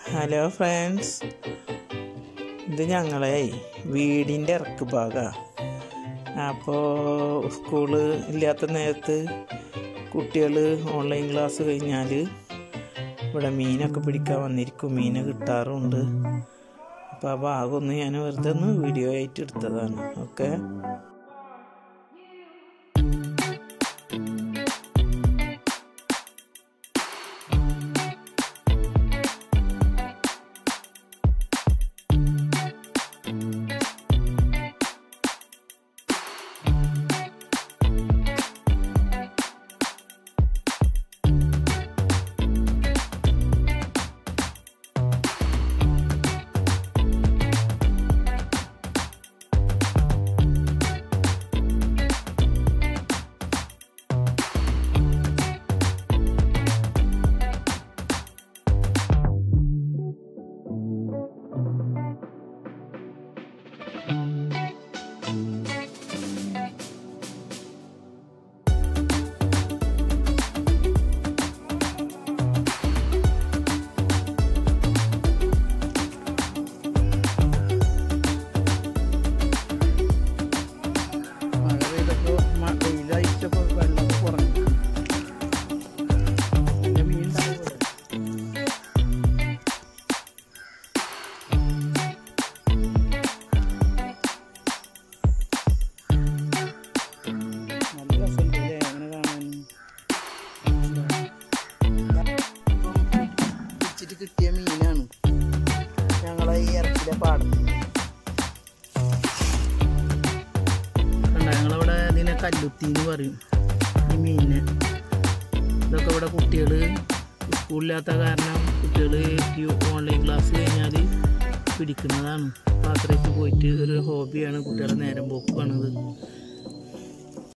hello friends ഇത് ഞങ്ങളെ വീടിൻ്റെ ഇറക്ക് ഭാഗമാണ് അപ്പോൾ സ്കൂള് ഇല്ലാത്ത നേരത്ത് കുട്ടികൾ ഓൺലൈൻ ക്ലാസ് കഴിഞ്ഞാൽ ഇവിടെ മീനൊക്കെ പിടിക്കാൻ വന്നിരിക്കും മീൻ കിട്ടാറുണ്ട് അപ്പോൾ ആ ഭാഗം ഒന്ന് ഞാൻ വെറുതെ ഒന്ന് വീഡിയോ ആയിട്ട് എടുത്തതാണ് ഓക്കെ മഴ പെയ്തപ്പോൾ വെയിലയച്ചപ്പോൾ വെള്ളം കുറഞ്ഞു പിന്നെ മീൻ ഉണ്ടാവുമല്ലോ നല്ല രസമുണ്ട് അല്ലേ അങ്ങനെ കാണാൻ പിടിച്ചിട്ട് കിട്ടിയ മീനാണ് ഞങ്ങളെ ഈ ഇറച്ചിലെ പാടത്ത് കണ്ട ഞങ്ങളവിടെ ഇതിനെ കല്ലുത്തി എന്ന് പറയും ഈ മീനിനെ ഇതൊക്കെ ഇവിടെ കുട്ടികൾ സ്കൂളില്ലാത്ത കാരണം കുട്ടികൾ ഈ ഓൺലൈൻ ക്ലാസ് കഴിഞ്ഞാൽ പിടിക്കുന്നതാണ് പാത്രയ്ക്ക് പോയിട്ട് ഒരു ഹോബിയാണ് കുട്ടികളുടെ നേരം പോക്കുവാണിത്